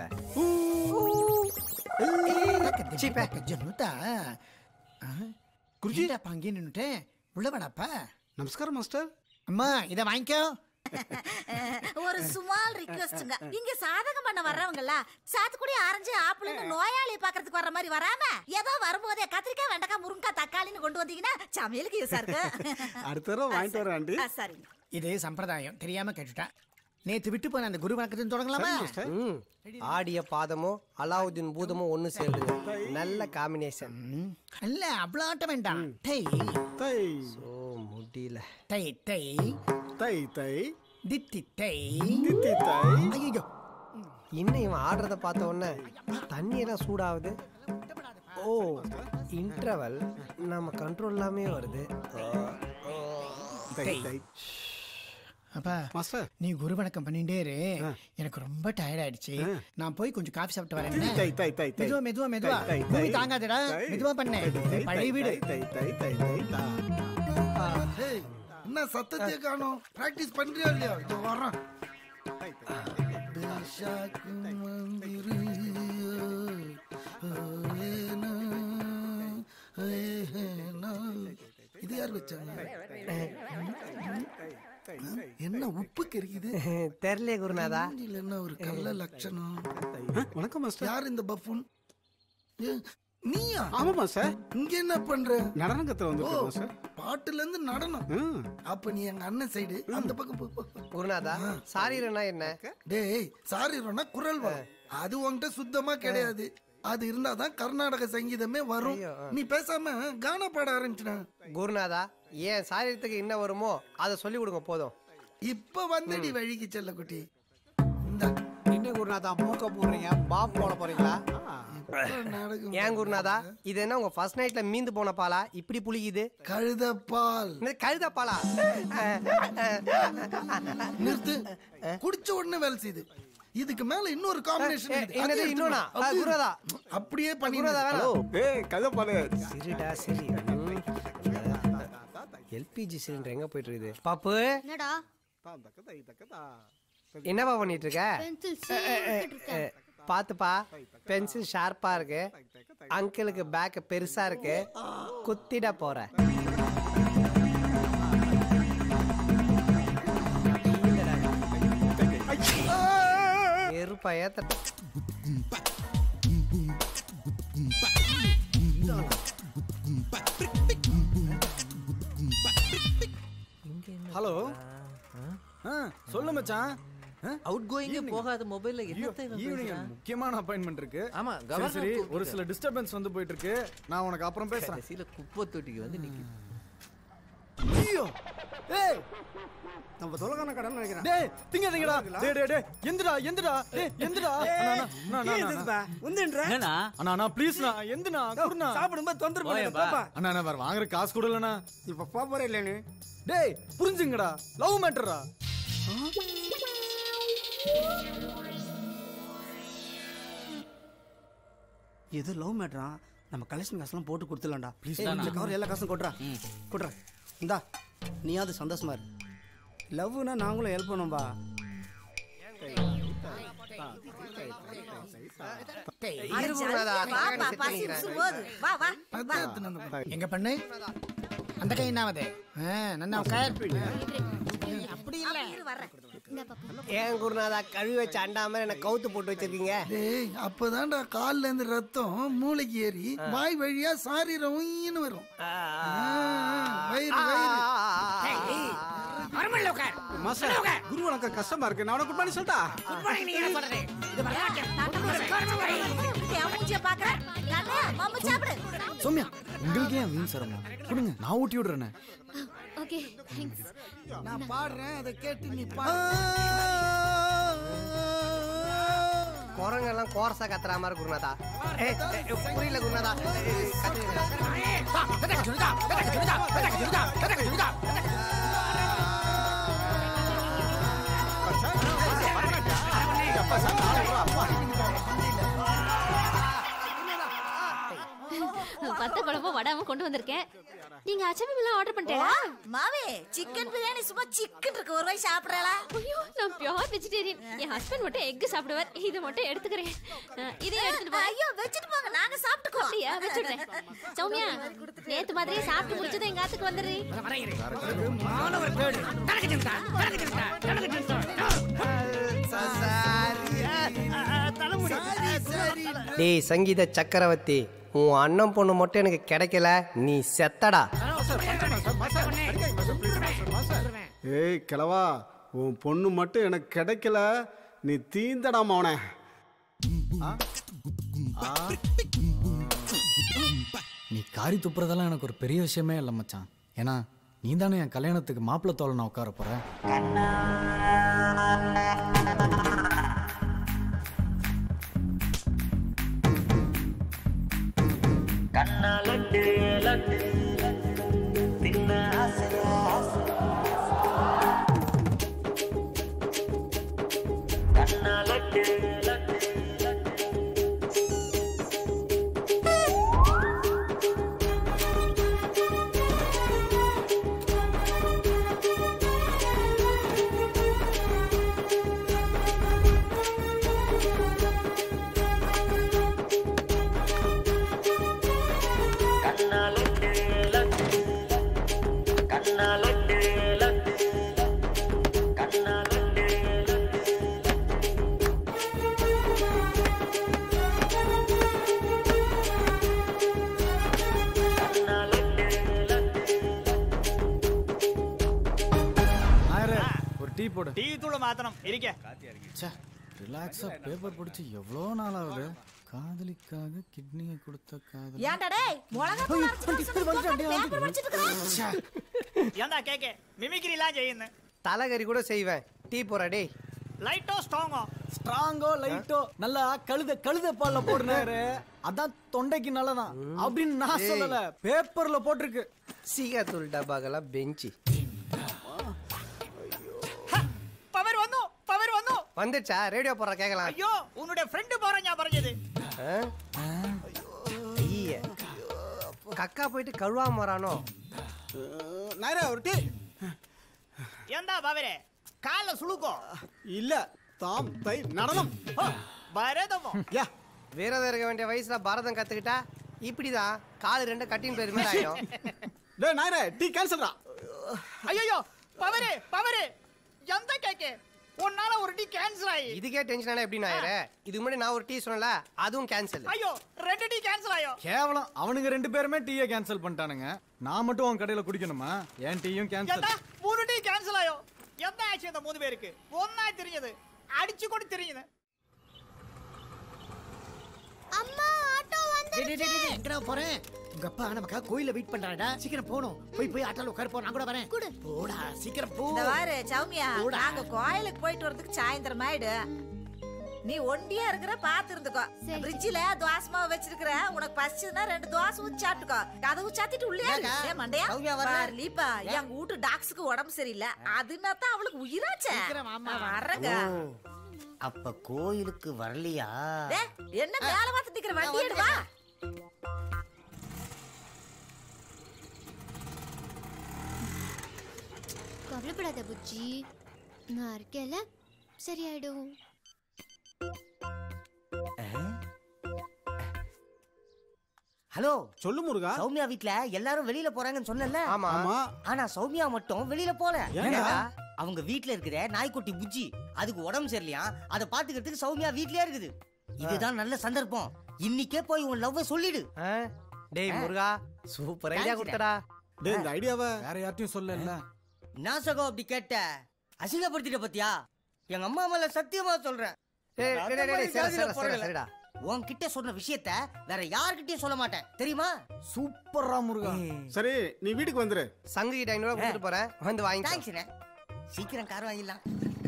ஜனுதா குருஜிடாப்பா அங்கே நின்னுட்டேன் உள்ள வேணாப்பா நமஸ்காரம் மாஸ்டர் அம்மா இதை வாங்கிக்கோ ஒரு சுமால் ரிக்வெஸ்ட்ங்க இங்க சாதகம் பண்ண வர்றவங்கல சாத்துக்குடி ஆரஞ்சு ஆப்பிள்னு நோயாளியை பாக்குறதுக்கு வர்ற மாதிரி வராம ஏதோ வரும்போதே கத்திரிக்காய் வெண்டைக்காய் முருங்கைக்காய் தக்காளின்னு கொண்டு வந்தீங்கன்னா சமையலுக்கு யூஸா இருக்கு அடுத்த தடவை வாங்கிட்டு வரேன் ஆண்டி ஆ, சரிங்க இது சம்பிரதாயம் தெரியாம கேட்டுட்டா நேத்து விட்டு போன அந்த குரு வணக்கத்தை தொடங்கலாமா ம். ஆடிய பாதமும் அலாவுதீன் பூதமும் ஒண்ணு சேருங்க நல்ல காம்பினேஷன் இல்ல அவ்வளவு ஆட்ட வேண்டாம் டை தை ஓ முடியல டை டை தை தை தித்தி டை தித்தி தை ஐயோ இன்னும் இவன் ஆடுறத பார்த்த உடனே தண்ணி எல்லாம் சூடாகுது ஓ இன்டர்வல் நம்ம கண்ட்ரோல் இல்லாமே வருது தை தை அப்பா மாஸ்டர் நீ குரு வணக்கம் பண்ணிட்டே இரு எனக்கு ரொம்ப டயர்ட் ஆயிடுச்சு நான் போய் கொஞ்சம் காஃபி சாப்பிட்டு வரேன் தை தை தை தை மெதுவா மெதுவா மெதுவா தை, தை, பூமி தை. தாங்காதடா தை. மெதுவா பண்ணு தை, பழைய தை, வீடு தை தை தை தை தா ஏய், என்ன சத்தத்தையே காணோம் பிராக்டிஸ் பண்றியா இல்லையா இதோ வர்றேன் தேஷாக்கு மந்திரு, ஏனா, ஏனா. இது யார் வச்சாங்க என்ன உப்பு கறிக்குது தெரியல குருநாதா மூஞ்சில என்ன ஒரு கள்ள லட்சணம் வணக்கம் மாஸ்டர் யார் இந்த பஃபூன் ஏ, நீயா ஆமா மாஸ்டர் இங்க என்ன பண்ற நடனம் கத்துல ஓ வந்து மாஸ்டர் பாட்டுல இருந்து நடனம் ம். அப்ப நீ எங்க அண்ணன் சைடு அந்த பக்கம் போ, போ, போ. குருநாதா சாரீரனா என்ன டேய் சாரி ரோனா குரல் வரும் அது உன்கிட்ட சுத்தமா கிடையாது அது இருந்தாதான் கர்நாடக சங்கீதமே வரும் நீ பேசாம கானா பாட ஆரம்பிச்சின குருநாதா ஏன் சாரீரத்துக்கு என்ன வருமோ அதை சொல்லி கொடுங்க போதும் இப்ப வந்தடி வழிக்கு செல்ல குட்டி என்ன குருநாதா மூக்க போடுறீங்க பாப் போட போறீங்களா ஏன் குருநாதா இது என்ன உங்க ஃபர்ஸ்ட் நைட்ல மீந்து போன பாலா இப்படி புளிக்குது கழுதப்பால் கழுத பாலா நிறுத்து குடிச்ச உடனே வேலை செய்யுது இதுக்கு மேல இன்னொரு காம்பினேஷன் ஏ, என்னது இன்னொன்னா? ஆ, குருநாதா. அப்படியே பண்ணி குருநாதா வேணாம். ஏய் கதை பாரு சரிடா சரி எல்பிஜி சிலிண்டர் எங்க போயிட்டு இருக்குது பாப்பு என்னடா என்னப்பா பண்ணிட்டு இருக்க பென்சில் ஏ, ஏ, ஏ, இருக்கேன் ஏ, பாத்துப்பா பென்சில் ஷார்ப்பா இருக்கு அங்கிளுக்கு பேக் பெருசா இருக்கு குத்திட போற எருப்பா ஏத்த ஹலோ ஆ சொல்லு மச்சான் அவுட் கோயிங்கே போகாத மொபைல்ல என்னத்தை இவன் ஈவினிங் பேசுறான்? முக்கியமான அப்பாயின்மெண்ட் இருக்கு ஆமா, சரி, கவர்னர் சரி ஒரு கூப்பிட்டு. சில டிஸ்டர்பன்ஸ் வந்து போயிட்டு இருக்கு நான் உனக்கு அப்புறம் பேசுறேன் கடைசியில குப்பை தொட்டிக்கு வந்து நிக்குது ஐயோ ஏய் நம்ம தொலைக்கான கடன் நினைக்கிறேன் டேய் திங்காதீங்கடா டேய் டேய் டேய் எந்திரா எந்திரா டேய் எந்திரா அண்ணா அண்ணா, அண்ணா அண்ணா அண்ணா உந்துன்ற அண்ணா அண்ணா ப்ளீஸ் நான் எந்தினா குடுண்ணா சாப்பிடும்போது தொந்தரவு பண்ணாத, போயேன்பா. போப்பா. அண்ணா நான் வேற வாங்குற காசு கொடுலண்ணா இப்ப போக போறே இல்ல நீ டேய் புரிஞ்சுங்கடா லவ் மேட்டரா இது லவ் மேட்ரா நம்ம கலெக்ஷன் காசுலாம் போட்டு கொடுத்துடலாம்டா Please, ஏய், தானா? இந்த கவர் எல்லா காசும் கொட்றா கொட்றா இந்தா நீயாவது சந்தோஷமா இரு லவ்னா நாங்களும் ஹெல்ப் பண்ணும்பா இரு குருநாதா, வா, தக்காளி வா, set பசி பண்ணிக்கிறேன். உசு போகுது. வா, வா, வா. எங்க பண்ணு அந்த கை என்னாவது நன்னா உட்கார் அப்படி இல்ல இரு, வர்றேன். ஏன் குருநாதா கழுவி வச்ச அண்டா மாதிரி என்ன கவுத்து போட்டு வச்சிருக்கீங்க டேய் அப்பதான்டா கால்ல இருந்து ரத்தம் மூளைக்கு ஏறி வாய் வழியா சாரீரம் வரும் ஆ, வயிறு வயிறு நார்மல்ல உட்கார் மாஸ்டர் குரு வணக்கம் கஷ்டமா இருக்கு நான் உனக்கு குட் மார்னிங் சொல்லட்டா குட் மார்னிங் நீங்க என்ன சொல்றது இது விளையாட்டு என் மூஞ்சிய பாக்குறேன் கண்ணு மாமா சாப்பிடு சௌமியா உங்களுக்கு ஏன் வீண் சிரமம் கொடுங்க நான் ஊட்டி விடுறேனே ஓகே தேங்க்ஸ் நான் பாடுறேன் அதை கேட்டு நீ பாடு குரங்கெல்லாம் கோரசா கத்துற மாதிரி குருநாதா ஏய், ஏய், புரியல குருநாதா ஏய், கத்துங்க. வத்த குழம்பு வடாம கொண்டு வந்திருக்கேன் நீங்க அச்சமம் எல்லாம் ஆர்டர் பண்ணிட்டேடா மாவே சிக்கன் பிரியாணி சும்மா சிக்கன் இருக்கு ஒரு வாய் சாப்பிடறா ஐயோ நான் பியூர் வெஜிடேரியன் என் ஹஸ்பண்ட் மட்டும் எக் சாப்பிடுவார் இதை மட்டும் எடுத்துக்கிறேன் அஹ், இதை எடுத்துட்டு போ ஐயோ வச்சுட்டு போங்க நாங்க சாப்பிட்டுக்கோ அப்படியா வச்சுடுறேன் சௌமியா நேத்து மாதிரியே சாப்பிட்டு முடிச்சதும் எங்க ஆத்துக்கு வந்துடுறீ மாணவர் பேடு தனக்கு ஜென்டா தனக்கு ஜென்டா தனக்கு ஜென்டா டேய் சங்கீத சக்கரவர்த்தி உன் அண்ணன் பொண்ணு மட்டும் எனக்கு கிடைக்கல நீ செத்தடா ஏய் கிழவா உன் பொண்ணு மட்டும் எனக்கு கிடைக்கல நீ தீந்தடா மவனே நீ காரி துப்புறதெல்லாம் எனக்கு ஒரு பெரிய விஷயமே இல்லை மச்சான் ஏன்னா நீ தானே என் கல்யாணத்துக்கு மாப்பிள்ளை தோலை நான் உட்கார போற நாயரே, ஒரு டீ போடு டீ தூளை மாத்தணும் இருக்க ச்சே ரிலாக்ஸா பேப்பர் படிச்சு எவ்வளோ நாள் ஆகுது காதலிக்காக கிட்னியை கொடுத்த காதல் ஏன்டா டேய் மிளகா தூள் அரைச்சு பேப்பர் படிச்சிட்டு இருக்கா ஏன்டா கேக்க மிமிக்ரி எல்லாம் ചെയ്യുന്നു தலைகறி கூட செய்வேன் டீ போற டேய் லைட்டோ ஸ்ட்ராங்கோ ஸ்ட்ராங்கோ லைட்டோ நல்லா கழுத கழுத பால்ல போடுனாரு அதான் தொண்டைக்கு நல்லதான் அப்படின்னு நான் ஏய். சொல்லல பேப்பர்ல போட்டிருக்கு சீகாத்தூள் டப்பாக்கெல்லாம் பெஞ்சு പവർ വന്നു പവർ വന്നു வந்துச்சா ரேடியோ போடுற கேட்கலாம் അയ്യോ ഉന്നുടെ ഫ്രണ്ട് പോറ ഞാൻ പറഞ്ഞത് ஐய கக்கா போயிட்டு கழுவாம வரானோ நாயரா ஒரு டீ എന്താ പവരെ കാല സുളുക്കോ இல்ல தாம் தை நடனம் ഭരതമോ யா விரதம் இருக்க வேண்டிய வயசுல பரதம் கத்துக்கிட்டா இப்படிதான் காலு ரெண்டு கட்டின் பேர் மாதிரி ஆயிடும் டேய் நாயரே டீ கேன்சல்டா അയ്യോ പവരെ പവരെ എന്താ കേക്ക് உன்னால ஒரு டீ கேன்சல் ஆயி இதுக்கே டென்ஷன் ஆனா எப்படி ஆயிரு இதுக்கு முன்னாடி நான் ஒரு டீ சொன்னல அதுவும் கேன்சல் ஐயோ ரெண்டு டீ கேன்சல் ஆயோ கேவலம் அவனுங்க ரெண்டு பேருமே டீயை கேன்சல் பண்ணிட்டானுங்க நான் மட்டும் உன் கடையில குடிக்கணுமா என் டீயும் கேன்சல் എന്താ മൂന്ന് ടീ ക്യാൻസൽ ആയോ എന്താ ആഴ്ച എന്താ മൂന്ന് പേർക്ക് ഒന്നായി തിരിഞ്ഞത് അടിച്ചുകൊണ്ട് തിരിഞ്ഞത് டேய், டேய், டேய், டேய், எங்கடா போறேன் உங்க அப்பா நமக்கா கோயில்ல வெயிட் பண்றாடா சீக்கிரம் போகணும் போய் போய் ஆட்டோல உட்கார போ நான் கூட வரேன் போடா சீக்கிரம் போ இந்த வாரு சௌமியா போடா. நாங்க கோயிலுக்கு போயிட்டு வரதுக்கு சாயந்தரம் ஆயிடு நீ ஒண்டியா இருக்கிற பாத்து இருந்துக்கோ ஃப்ரிட்ஜ்ல தோசை மாவு வச்சிருக்கிற உனக்கு பசிச்சுன்னா ரெண்டு தோசை ஊத்தி சாப்பிட்டுக்கோ கதவு சாத்திட்டு உள்ளே இரு. ஏக்கா? ஏன் மண்டையா சௌமியா வரல? பாரு, லீப்பா எங்க வீட்டு டாக்ஸுக்கு உடம்பு சரியில்லை அதுனா தான் அவளுக்கு உயிராச்சே நான் வர்றேங்க அப்ப கோயிலுக்கு வரலையா டேய், என்ன வேலை பார்த்து நிக்கிற வண்டி எடு வா கவலைப்படாத புஜ்ஜி நான் இருக்கேன்ல சரியாயிடும் ஹலோ சொல்லு முருகா சௌமியா வீட்ல எல்லாரும் வெளியில போறாங்கன்னு சொன்னல ஆமா. ஆமா. ஆனா சௌமியா மட்டும் வெளியில போல ஏன்டா? அவங்க வீட்ல இருக்கிற நாய்க்குட்டி புஜ்ஜி அதுக்கு உடம்பு சரியில்லையா அதை பாத்துக்கிறதுக்கு சௌமியா வீட்லயே இருக்குது இதுதான் நல்ல சந்தர்ப்பம் இன்னிக்கே போய் உன் லவ்வை சொல்லிடு டேய் முருகா சூப்பர் ஐடியா Thanks கொடுத்தடா டேய் இந்த ஐடியாவை வேற யார்ட்டையும் சொல்லல நான் சகோ அப்படி கேட்ட அசிங்கப்படுத்திட்ட பத்தியா எங்க அம்மா மேல சத்தியமா சொல்றேன் டேய், நான் டேய், டேய், அந்த மாதிரி டேய், சரிடா, ஜாதியில சரிடா, பிறக்கல. சரிடா. உன்கிட்ட சொன்ன விஷயத்த வேற யார்கிட்டயும் சொல்ல மாட்டேன் தெரியுமா சூப்பர்ரா முருகா சரி நீ வீட்டுக்கு வந்துரு சங்கு கிட்ட ஐநூறு ரூபா கொடுத்துட்டு போறேன் வந்து வாங்கி தேங்க்ஸ்ண்ணே சீக்கிரம் கார் வாங்கிடலாம்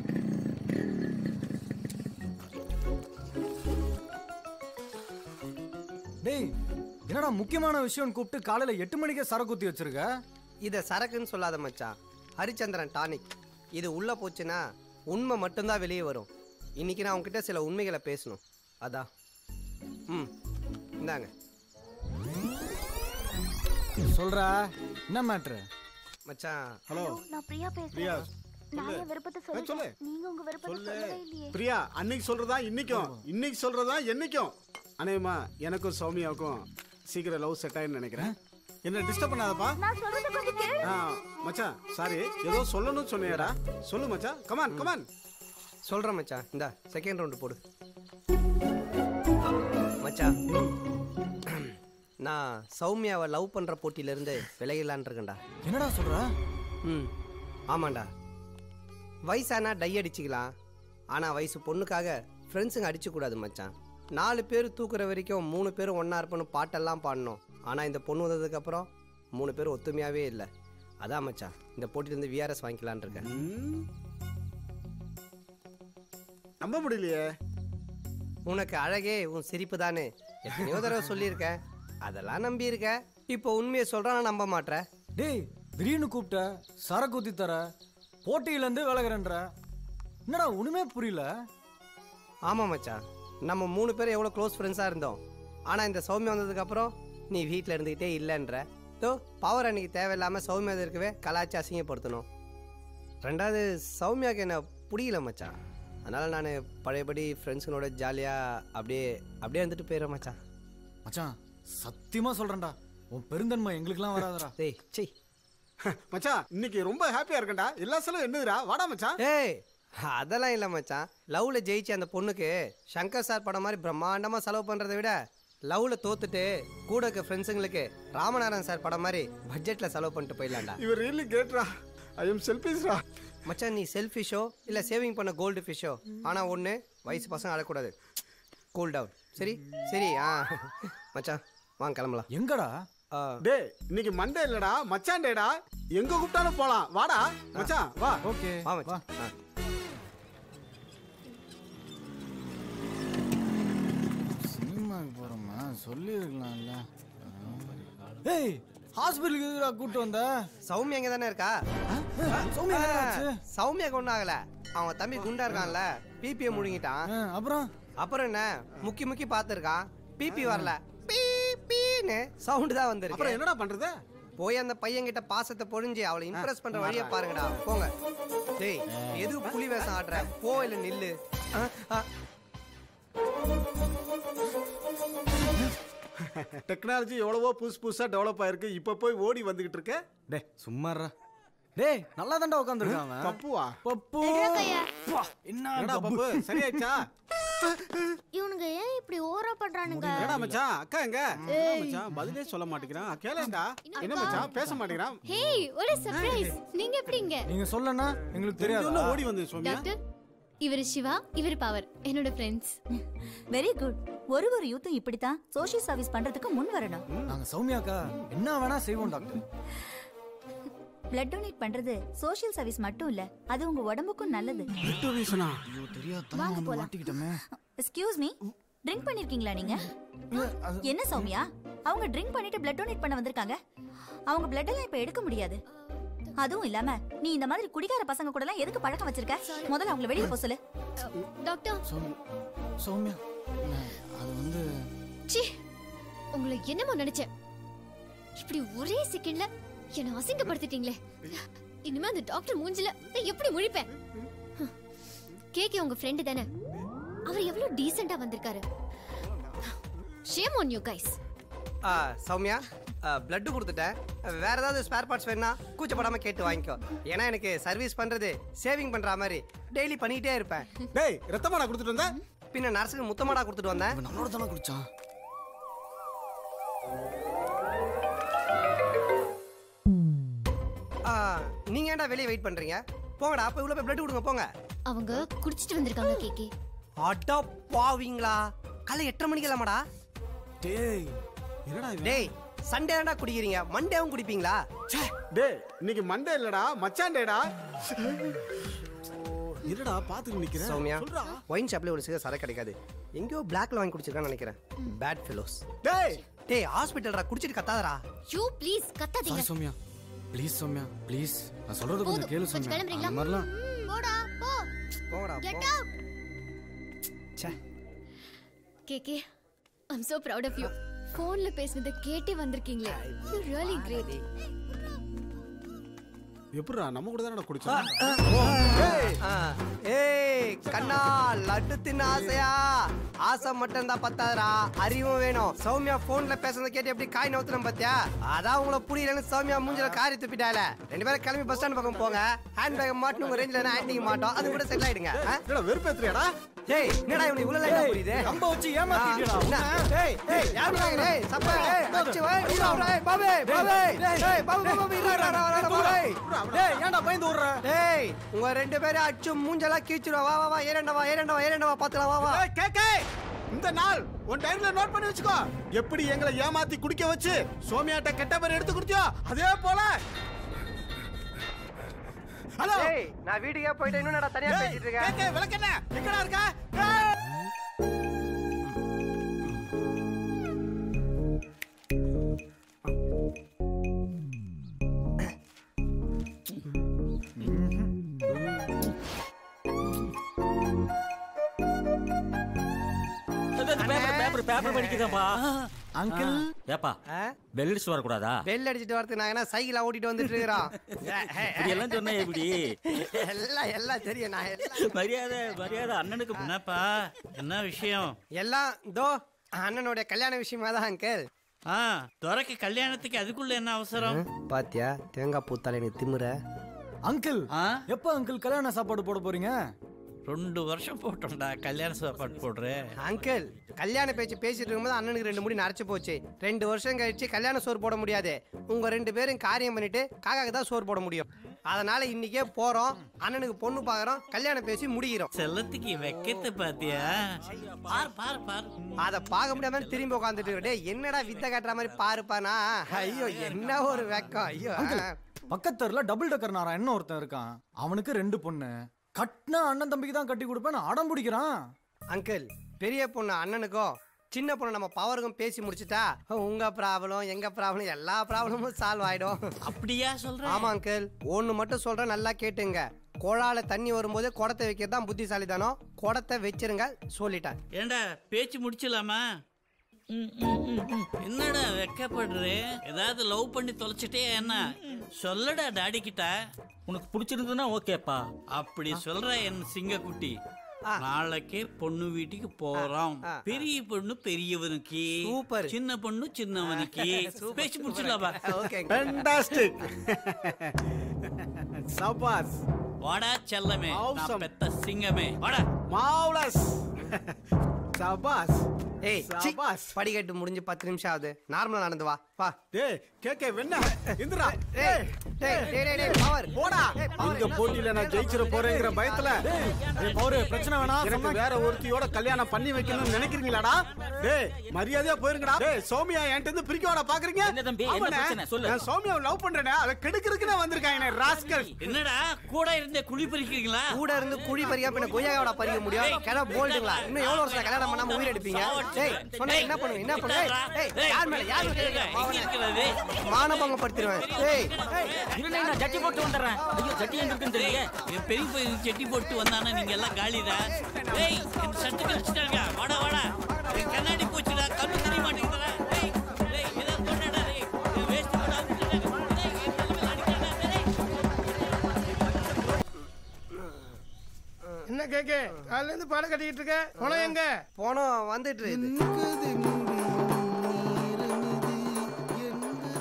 டேய் என்னடா முக்கியமான விஷயம் கூப்பிட்டு காலையில எட்டு மணிக்கே சரக்கு ஊத்தி வச்சிருக்க இத சரக்குன்னு சொல்லாத மச்சான் ஹரிச்சந்திரன் டானிக் இது உள்ள போச்சுன்னா உண்மை மட்டும்தான் வெளியே வரும் இன்னைக்கு நான் உன்கிட்ட சில உண்மைகளை பேசணும் அதான் ம் இந்தாங்க சொல்றா என்ன மேட்ரு மச்சான் ஹலோ நான் பிரியா பிரியா பேசுறேன் நான் சொல்லு. என் விருப்பத்தை ஆ, சொல்லு. சொல்லிட்டேன் நீங்க உங்க விருப்பத்தை சொல்லவே இல்லையே பிரியா அன்னைக்கு சொல்றதா இன்னைக்கும் இன்னைக்கு சொல்றதா என்னைக்கும் அநேகமா எனக்கும் சௌமியாவுக்கும் சீக்கிரம் லவ் செட் ஆயின்னு நினைக்கிறேன் என்ன டிஸ்டர்ப் பண்ணாதப்பா நான் சொல்றது கொஞ்சம் கேளு ஆ மச்சான் சாரி ஏதோ சொல்லணும்னு சொன்னியாடா சொல்லு மச்சான் கமான் கமான் சொல்கிறேன் மச்சான் இந்த செகண்ட் ரவுண்டு போடு மச்சான் நான் சௌமியாவை லவ் பண்ணுற போட்டியிலேருந்து விலகிடலான் இருக்கேன்டா என்னடா சொல்ற ம் ஆமாண்டா வயசானா டை அடிச்சுக்கலாம் ஆனால் வயசு பொண்ணுக்காக ஃப்ரெண்ட்ஸுங்க அடிச்சுக்கூடாது மச்சான் நாலு பேர் தூக்குற வரைக்கும் மூணு பேரும் ஒன்றா இருப்பேன்னு பாட்டெல்லாம் பாடணும் ஆனால் இந்த பொண்ணு வந்ததுக்கப்புறம் மூணு பேரும் ஒத்துமையாகவே இல்லை அதான் மச்சான் இந்த போட்டியிலேருந்து விஆர்எஸ் வாங்கிக்கலான் இருக்கேன் நம்ப முடியலையே உனக்கு அழகே உன் சிரிப்பு தானே எத்தனையோ தடவை சொல்லியிருக்கேன் அதெல்லாம் நம்பியிருக்க இப்போ உண்மையை சொல்கிறான் நம்ப மாட்டேன் டேய் திடீர்னு கூப்பிட்ட சரக்கு ஊத்தி தர போட்டியில இருந்து விலகுறேன்ற என்னடா ஒண்ணுமே புரியல ஆமாம் மச்சான் நம்ம மூணு பேரும் எவ்வளோ க்ளோஸ் ஃப்ரெண்ட்ஸாக இருந்தோம் ஆனால் இந்த சௌமியா வந்ததுக்கப்புறம் நீ வீட்டில் இருந்துக்கிட்டே இல்லைன்ற தோ பவர் அன்னைக்கு தேவையில்லாமல் சௌமியா இருக்கவே கலாச்சி அசிங்கப்படுத்தணும் ரெண்டாவது சௌமியாவுக்கு என்ன பிடிக்கல மச்சான் அதனால் நான் பழையபடி ஃப்ரெண்ட்ஸுங்களோட ஜாலியாக அப்படியே அப்படியே இருந்துட்டு போயிடுறேன் மச்சான் மச்சான் சத்தியமா சொல்றேன்டா உன் பெருந்தன்மை எங்களுக்குலாம் வராதடா டேய் சி மச்சான் இன்னைக்கு ரொம்ப ஹாப்பியா இருக்கேன்டா எல்லா செலவும் என்னதுடா வாடா மச்சான் ஏய் அதெல்லாம் இல்லை மச்சான் லவ்ல ஜெயிச்ச அந்த பொண்ணுக்கு சங்கர் சார் படம் மாதிரி பிரம்மாண்டமாக செலவு பண்ணுறதை விட லவ்ல தோத்துட்டு கூட இருக்க ஃப்ரெண்ட்ஸுங்களுக்கு ராமநாதன் சார் படம் மாதிரி பட்ஜெட்டில் செலவு பண்ணிட்டு போயிடலாம்டா இவர் ரியலி கேட்ரா ஐ எம் செல்ஃபிஷ்ரா மச்சான் நீ செல்ஃபிஷோ இல்லை சேவிங் பண்ண கோல்டு ஃபிஷ்ஷோ ஆனால் ஒன்று வயசு பசங்க அழக்கூடாது கூல் டவுன் சரி சரி ஆ மச்சான் வாங்க கிளம்பலாம் எங்கடா டேய் இன்னைக்கு மண்டே இல்லடா மச்சான் டேடா எங்க கூப்பிட்டாலும் போலாம் வாடா மச்சான் வா ஓகே வா மச்சான் ஆ. சினிமாக்கு போறோமா சொல்லியிருக்கலாம்ல ஏய் ஹாஸ்பிட்டலுக்கு எதுக்குடா கூட்டு வந்த சௌமியா இங்கே தானே இருக்கா சௌமியா ஆ, என்னடா ஆச்சு? சௌமியாக்கு ஒன்றும் ஆகல அவன் தம்பி குண்டா இருக்கான்ல பிபியை முழுங்கிட்டான் அப்புறம் அப்புறம் என்ன முக்கி முக்கி பார்த்துருக்கான் பிபி வரல பீன்னு சவுண்டு தான் வந்திருக்கு அப்புறம் என்னடா பண்றது போய் அந்த பையன்கிட்ட பாசத்தை பொழிஞ்சு அவளை இம்ப்ரெஸ் பண்ற வழியை பாருங்கடா போங்க டேய் எது புலி வேஷம் ஆடுற போ இல்ல நில்லு ஆ, ஆ. டெக்னாலஜி எவ்வளவோ புதுசு புதுசா டெவலப் ஆயிருக்கு இப்ப போய் ஓடி வந்துகிட்டு இருக்க டேய் சும்மாறா டேய் நல்லா தான்டா உட்காந்துருக்கான் பப்புவா பப்பு பா, என்ன என்னடா பப்பு சரியாயிடுச்சா இவனுங்க ஏன் இப்படி ஓவரா பண்றானுங்க என்னடா மச்சான் அக்கா எங்க என்ன மச்சான் பதிலே சொல்ல மாட்டேங்கிறான் கேளேன்டா என்ன மச்சான் பேச மாட்டேங்கிறான் ஹேய் ஒரு சர்ப்ரைஸ் நீங்க எப்படிங்க நீங்க சொல்லனா எங்களுக்கு தெரியாது தெரியாதுல ஓடி வந்து சோமியா டாக்டர் இவர் சிவா இவர் பவர் என்னோட ஃப்ரெண்ட்ஸ் வெரி குட் ஒரு ஒரு யூத்தும் இப்படித்தான் சோஷியல் சர்வீஸ் பண்றதுக்கு முன் வரணும் நாங்க சௌமியாக்கா என்ன வேணா செய்வோம் டாக்டர் பிளட் டொனேட் பண்றது சோஷியல் சர்வீஸ் மட்டும் இல்ல அது உங்க உடம்புக்கும் நல்லது ஐயோ தெரியாத வாங்க போலாம். மாட்டிக்கிட்டோமே எக்ஸ்கியூஸ் மீ ட்ரிங்க் பண்ணிருக்கீங்களா நீங்க என்ன சௌமியா அவங்க ட்ரிங்க் பண்ணிட்டு பிளட் டொனேட் பண்ண வந்திருக்காங்க அவங்க பிளட் எல்லாம் இப்ப எடுக்க முடியாது அதுவும் இல்லாம நீ இந்த மாதிரி குடிகார பசங்க கூட எல்லாம் எதுக்கு பழக்கம் வச்சிருக்க முதல்ல அவங்கள வெளியே போக சொல்லு டாக்டர் சௌமியா அது வந்து ச்சீ உங்களை என்னமோ நினைச்சேன் இப்படி ஒரே செகண்ட்ல என்ன அசிங்கப்படுத்திட்டீங்களே இனிமே அந்த டாக்டர் மூஞ்சில நான் எப்படி முழிப்பேன் கேக்கே உங்க ஃப்ரெண்டு தானே அவர் எவ்வளவு டீசெண்டா வந்திருக்காரு ஷேம் ஆன் யூ கைஸ் ஆ, சௌமியா பிளட்டு கொடுத்துட்டேன் வேற ஏதாவது ஸ்பேர் பார்ட்ஸ் வேணா கூச்சப்படாம கேட்டு வாங்கிக்கோ ஏன்னா எனக்கு சர்வீஸ் பண்றது சேவிங் பண்ற மாதிரி டெய்லி பண்ணிக்கிட்டே இருப்பேன் டேய் ரத்தமாடா கொடுத்துட்டு வந்தேன் பின்ன நர்ஸுக்கு முத்தமாடா கொடுத்துட்டு வந்தேன் நம்மளோட தானே குடிச்சான் ஆ, நீங்க ஏன்டா வெளியே வெயிட் பண்றீங்க போங்கடா அப்ப இவ்வளவு பிளட் கொடுங்க போங்க அவங்க குடிச்சிட்டு வந்திருக்காங்க கேக்கே அடா பாவீங்களா காலை எட்டரை மணிக்கு இல்லாமடா டேய் என்னடா இது டேய் சண்டே தான்டா குடிக்கிறீங்க மண்டேவும் குடிப்பீங்களா டேய் இன்னைக்கு மண்டே இல்லடா மச்சான் டேடா இருடா பாத்துட்டு நிக்கிறேன் சௌமியா சொல்றா ஒயின் ஷாப்ல ஒரு சிகர் சரக்கு கிடைக்காது எங்கேயோ பிளாக்ல வாங்கி குடிச்சிருக்கான்னு நினைக்கிறேன் பேட் ஃபெலோஸ் டேய் டேய் ஹாஸ்பிட்டல்டா குடிச்சிட்டு கத்தாதடா யூ ப்ளீஸ் கத்தாதீங்க sorry Soumya please Soumya please நான் சொல்றது கொஞ்சம் போதும், கேளு கொஞ்சம் சௌமியா கிளம்புறீங்களா? அந்த மாதிரிலாம் போடா போ போங்கடா கெட் அவுட் ச்சே கேக்கே I'm so proud of you ஃபோன்ல பேசுனதை கேட்டே வந்திருக்கீங்களே யூ ரியலி கிரேட் எப்படிடா நம்ம கூட தானடா குடிச்சோம் ஆ, ஏய் கண்ணா லட்டு தின்ன ஆசையா ஆசை மட்டும் தான் பத்தாதடா அறிவும் வேணும் சௌமியா போன்ல பேசுறத கேட்டு எப்படி காய் நவுத்துறோம் பாத்தியா அதான் உங்களை புரியலன்னு சௌமியா மூஞ்சில காரி துப்பிட்டால ரெண்டு பேரும் கிளம்பி பஸ் ஸ்டாண்ட் பக்கம் போங்க ஹேண்ட் பேக் மாட்டணும் உங்க ரேஞ்சில ஹேண்டிங் மாட்டோம் அது கூட செட்டில் ஆயிடுங்க ஆ? என்னடா வெறுப்பேத்துறியாடா ஏய் என்னடா இவனுக்கு இவ்வளவு லைட்டா புரியுது கம்ப வச்சு ஏமாத்திட்டியடா. ஆ, என்ன? ஏய் ஏய் யாருடா இவன்? ஏய் சப்பா ஏய் அடிச்சு வை இருடா, இருடா, ஏய் பாபே பாபே ஏய் பாபு பாபு இருடா இருடா, இருடா, இருடா, பாபே டேய் ஏன்டா பயந்து ஓடுற டேய் உங்க ரெண்டு பேரும் அடிச்சு மூஞ்செல்லாம் கீச்சிடுவா வா வா வா ஏறண்டா வா ஏறண்டா வா ஏறண்டா வா பாத்துலாம் வா வா ஏய் கேக்கே இந்த நாள் உன் டைரியில நோட் பண்ணி வச்சுக்கோ எப்படி எங்களை ஏமாத்தி குடிக்க வச்சு சோமியாட்ட கெட்ட பேர் எடுத்து குடுத்தியோ அதே போல ஹலோ டேய் நான் வீட்டுக்கே போயிட்டு இன்னும் நான் தனியா பேசிட்டு இருக்கேன் கேக்கே விளக்கென்ன எங்கடா இருக்க ஏய்! பேப்பர் பேப்பர் பேப்பர் படிக்குதாப்பா அங்கிள் ஏப்பா பெல் அடிச்சு வரக்கூடாதா பெல் அடிச்சிட்டு வரது நான் என்ன சைக்கிள ஓட்டிட்டு வந்துட்டு இருக்கிறான் இப்படி எல்லாம் சொன்னா எப்படி எல்லாம் எல்லாம் தெரியும் நான் எல்லாம் மரியாதை மரியாதை அண்ணனுக்கு என்னப்பா என்ன விஷயம் எல்லாம் தோ அண்ணனுடைய கல்யாண விஷயமா தான் அங்கிள் ஆ துரைக்கு கல்யாணத்துக்கு அதுக்குள்ள என்ன அவசரம் பாத்தியா தேங்காய் பூத்தால எனக்கு திமுற அங்கிள் எப்போ அங்கிள் கல்யாண சாப்பாடு போட போறீங்க ரெண்டு வருஷம் போட்டோம்டா கல்யாண சாப்பாடு போடுறேன் அங்கிள் கல்யாண பேச்சு பேசிட்டு இருக்கும்போது அண்ணனுக்கு ரெண்டு முடி நரைச்சு போச்சு ரெண்டு வருஷம் கழிச்சு கல்யாண சோறு போட முடியாது உங்க ரெண்டு பேரும் காரியம் பண்ணிட்டு காக்காக்கு தான் சோறு போட முடியும் அதனால இன்னைக்கே போறோம் அண்ணனுக்கு பொண்ணு பாக்குறோம் கல்யாணம் பேசி முடிக்கிறோம் செல்லத்துக்கு வெக்கத்தை பாத்தியா பார் பார் பார் அத பார்க்க முடியாம திரும்பி உட்காந்துட்டு இருக்கு. டேய் என்னடா வித்த காட்டுற மாதிரி பாருப்பானா ஐயோ என்ன ஒரு வெக்கம் ஐயோ அங்கிள் பக்கத்தூர்ல டபுள் டக்கர் நாராயணன் ஒருத்தன் இருக்கான் அவனுக்கு ரெண்டு பொண்ணு கட்டின அண்ணன் தம்பிக்கு தான் கட்டி கொடுப்பேன் அடம் பிடிக்கிறான் அங்கிள் பெரிய பொண்ணு அண்ணனுக்கும் சின்ன பொண்ணு நம்ம பவருக்கும் பேசி முடிச்சுட்டா உங்க ப்ராப்ளம் எங்க ப்ராப்ளம் எல்லா ப்ராப்ளமும் சால்வ் ஆயிடும் அப்படியா சொல்ற ஆமா அங்கிள் ஒண்ணு மட்டும் சொல்றேன் நல்லா கேட்டுங்க குழால தண்ணி வரும்போது குடத்தை வைக்கிறது தான் புத்திசாலிதானம் குடத்தை வச்சிருங்க சொல்லிட்டேன் ஏண்டா பேச்சு முடிச்சலாமா ம், ம், ம், ம். என்னடா வெக்கப்படுற ஏதாவது லவ் பண்ணி தொலைச்சிட்டே என்ன சொல்லடா டாடி கிட்ட உனக்கு பிடிச்சிருந்ததுன்னா ஓகேப்பா அப்படி சொல்ற என் சிங்கக்குட்டி நாளைக்கே பொண்ணு வீட்டுக்கு போறோம் பெரிய பொண்ணு பெரியவனுக்கு சூப்பர் சின்ன பொண்ணு சின்னவனுக்கு பேசி முடிச்சிடலாமா ஓகே ஃபேண்டாஸ்டிக் சபாஸ் வாடா செல்லமே நான் Awesome. பெத்த சிங்கமே வாடா மாவுலஸ் சபாஸ் ஏய் சி, சபாஸ் படிக்கட்டு முடிஞ்சு பத்து நிமிஷம் ஆகுது நார்மலா நடந்து வா வா டேய் கேக்கே வெண்ண இந்திரா டேய் டேய் டேய் டேய், டேய் பவர் போடா இந்த போட்டியில நான் ஜெயிச்சிர போறேங்கிற பயத்துல ஏய் பவுரு பிரச்சனை வேணாம் எனக்கு வேற ஒருத்தியோட கல்யாணம் பண்ணி வைக்கணும்னு நினைக்கிறீங்களாடா டேய் மரியாதையா போயிருங்கடா டேய் சௌமியா என்கிட்ட இருந்து பிரிக்கவாடா பாக்குறீங்க என்ன தம்பி, என்ன ஆமாண்ணே, பிரச்சனை? சொல்லு. நான் சௌமியாவை லவ் பண்றேனே அதை கெடுக்கிறதுக்கு நான் வந்திருக்காங்க ராஸ்கல் என்னடா கூட இருந்தே குழி பறிக்கிறீங்களா கூட இருந்து குழி பறிக்காம பின்ன கொய்யாவோட பறிக்க முடியும் கிட போல்டுங்களா இன்னும் எவ்வளவு வருஷம் கல்யாணம் பண்ணாம உயிர் எடுப்பீங்க டேய் சொன்னா என்ன பண்ணுவீங்க என்ன பண்ணுவீங்க டேய் யார் மேல யார் எங்க இருக்கிறது மானபங்கப்படுத்திடுவேன் டேய் இருங்க நான் ஜட்டி போட்டு வந்துடுறேன் ஐயோ ஜட்டி எங்க இருக்குன்னு தெரியல என் பெரிய பையன் செட்டி போட்டு வந்தானா நீங்க எல்லாம் காலிடா டேய் என் சட்டு கழிச்சிட்டாங்க வாடா வாடா என் கண்ணாடி போச்சுடா கண்ணு தெரிய மாட்டேங்குதுடா டேய் டேய் ஏதாவது கொண்டாடா டேய் என் வேஸ்ட் பண்ண அவுத்துட்டாங்க டேய் என் தலைமையில அடிக்காதடா டேய் என்ன கேக்கு காலையில இருந்து பாடம் கட்டிக்கிட்டு இருக்க பணம் எங்க போனோம் வந்துட்டு இருக்குது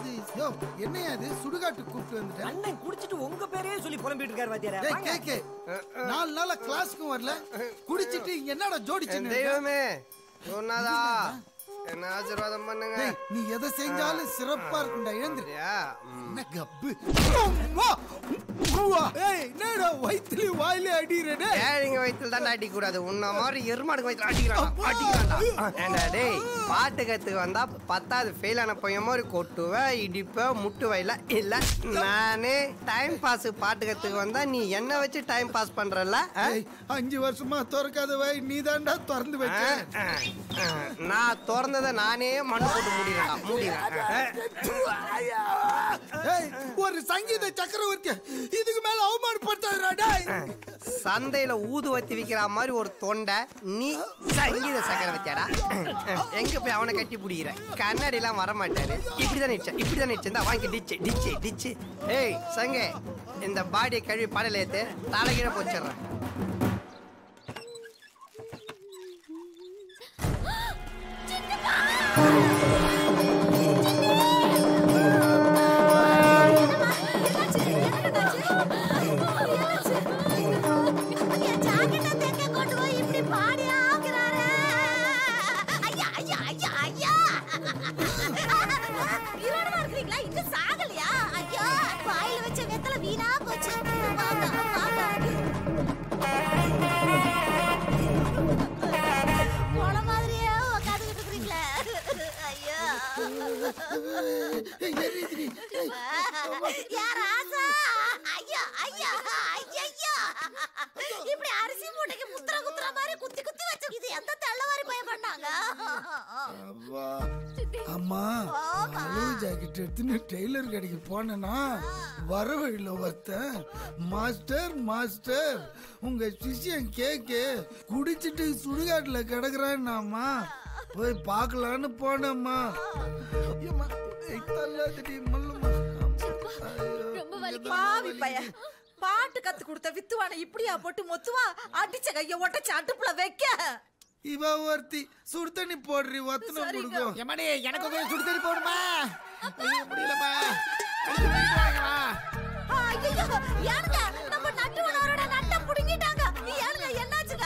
என்னையா இது சுடுகாட்டு கூப்பிட்டு வந்துட்டேன் அண்ணன் குடிச்சிட்டு உங்க பேரையே சொல்லி புலம்பிட்டு இருக்காரு வாத்தியாரே டேய் வாங்க. கேக்கு நாலு நாளா கிளாஸ்க்கும் வரல குடிச்சிட்டு இங்க என்னடா ஜோடிச்சு என் தெய்வமே சொன்னாதா என்ன ஆசீர்வாதம் பண்ணுங்க டேய், நீ எதை செஞ்சாலும் சிறப்பா இருக்கும்டா எழுந்துரு என்ன கப்பு அம்மா! உவ்வா! ஏய், என்னடா வயித்துல வாயில அடிக்கிறே ஏழைங்க வயித்துல தான் அடிக்க கூடாது உன்ன மாதிரி எருமாடுக்கு வயித்துல அடிக்கிறான் அடிக்கிறான்டா ஏண்டா டேய் பாட்டு கத்துக்கு வந்தா பத்தாவது ஃபெயில் ஆன பையன் மாதிரி கொட்டுவேன் இடிப்பேன் முட்டுவேன் இல்ல இல்ல நானே டைம் பாஸ் பாட்டு கத்துக்கு வந்தா நீ என்ன வச்சு டைம் பாஸ் பண்றல ஏய், அஞ்சு வருஷமா திறக்காத வாய் நீ தான்டா திறந்து வச்ச நான் திறந்ததை நானே மண்ணு போட்டு மூடிடுறேன் மூடிடுறேன் ஏய், ஒரு சங்கீத சக்கரவர்த்தி இதுக்கு மேல அவமானப்படுத்தாதடா டேய் சந்தையில ஊதுவத்தி விக்கிற மாதிரி ஒரு தொண்டை நீ சங்கீத சக்கரவர்த்தியாடா எங்க போய் அவனை கட்டி பிடிக்கிற கண்ணாடி எல்லாம் வர மாட்டாரு இப்படிதான் நிச்சயம் இப்படிதான் நிச்சயம் தான் வாங்கி டிச்சு டிச்சு டிச்சு ஏய் சங்கே இந்த பாடியை கழுவி பாடல ஏத்து தலைகீழ போச்சிடுறேன் வீணா போச்சு வாங்க வாங்க போன மாதிரியே உட்காந்துக்கிட்டு இருக்கிறீங்களே ஐயோ யார் ஆசா ஐயா ஐயா ஐயா இப்படி அரிசி மூட்டைக்கு முத்திர குத்துற மாதிரி குத்தி குத்தி வச்சு இது எந்த தள்ளவாரி பையன் பண்ணாங்க அவ்வா. அம்மா அழுவு ஜாக்கெட் எடுத்துன்னு டெய்லர் கடைக்கு போனேன்னா வர வழியில் ஒருத்தன் மாஸ்டர் மாஸ்டர் உங்க சிஷ்யன் கேக்கு குடிச்சிட்டு சுடுகாட்டில் கிடக்குறான்னாம்மா போய் பார்க்கலான்னு போனேம்மா ஐயம்மா, ஏய், தள்ளாதடி, மல்லும்மா. பாவி பையன் பாட்டு கத்து கொடுத்த வித்துவான இப்படியா போட்டு மொத்துவா அடிச்ச கைய ஒட்டச்சு அடுப்புல வைக்க இவ ஒருத்தி சுடு தண்ணி போடுறி ஒத்தனம் கொடுக்கும் எம்மாடி எனக்கு கொஞ்சம் சுடு தண்ணி போடுமா ஐயோ, முடியலப்பா ஐயோ ஏனுங்க நம்ம நட்டு உணவரோட நட்டை புடுங்கிட்டாங்க ஏனுங்க என்னாச்சுங்க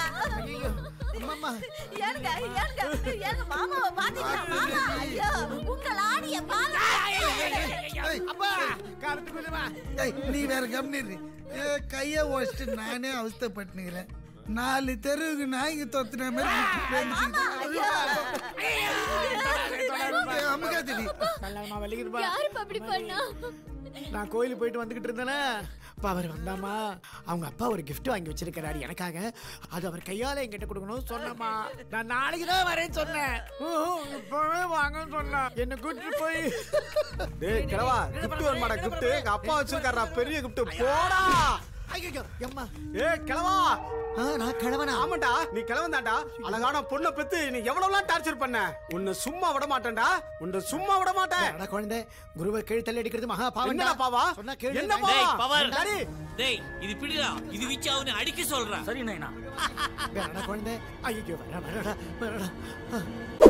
ஏனுங்க ஏனுங்க ஏனுங்க மாமாவை பாத்தீங்களா மாமா ஐயோ உங்கள் ஆடிய பாருங்க அப்பா காலத்து கொஞ்சமா ஏய், நீ வேற கம்னிரு கைய உடச்சிட்டு நானே அவஸ்தைப்பட்டுனுக்கிறேன் நாலு தெருவுக்கு நாய்க்கு தொத்துன மாதிரி அமுகாதடி கல்யாணமா வலிக்குதுப்பா யாருப்பா அப்படி பண்ணா நான் கோயிலுக்கு போயிட்டு வந்துகிட்டு இருந்தேனே அப்ப அவர் வந்தாமா அவங்க அப்பா ஒரு gift வாங்கி வச்சிருக்கிறாரு எனக்காக அது அவர் கையால என்கிட்ட கொடுக்கணும் சொன்னமா நான் நாளைக்கு தான் வரேன்னு சொன்னேன் ஊஹு, இப்பவே வாங்கன்னு சொன்னா என்ன கூட்டிட்டு போய் டேய் கிழவா கிஃப்ட் வருமாடா கிஃப்ட் எங்க அப்பா வச்சிருக்காரா பெரிய கிஃப்ட் போடா ஐயோ எம்மா ஏய் கிழவா நான் கிழவனா ஆமாடா நீ கிழவன் தான்டா அழகான பொண்ணை பெத்து நீ எவ்வளவுலாம் டார்ச்சர் பண்ண உன்னை சும்மா விட மாட்டேன்டா உன்னை சும்மா விட மாட்டேன் அட குழந்தை குருவை கீழ் தள்ளி அடிக்கிறது மகா பாவம் என்னடா பாவா? சொன்னா கேளு என்ன டேய் பாவா? Power daddy. டேய் இது பிடிடா இது விச்சு அவனை அடிக்க சொல்றான் சரி நைனா வேணா குழந்தை ஐயோ வேணா வேணாடா வேணாடா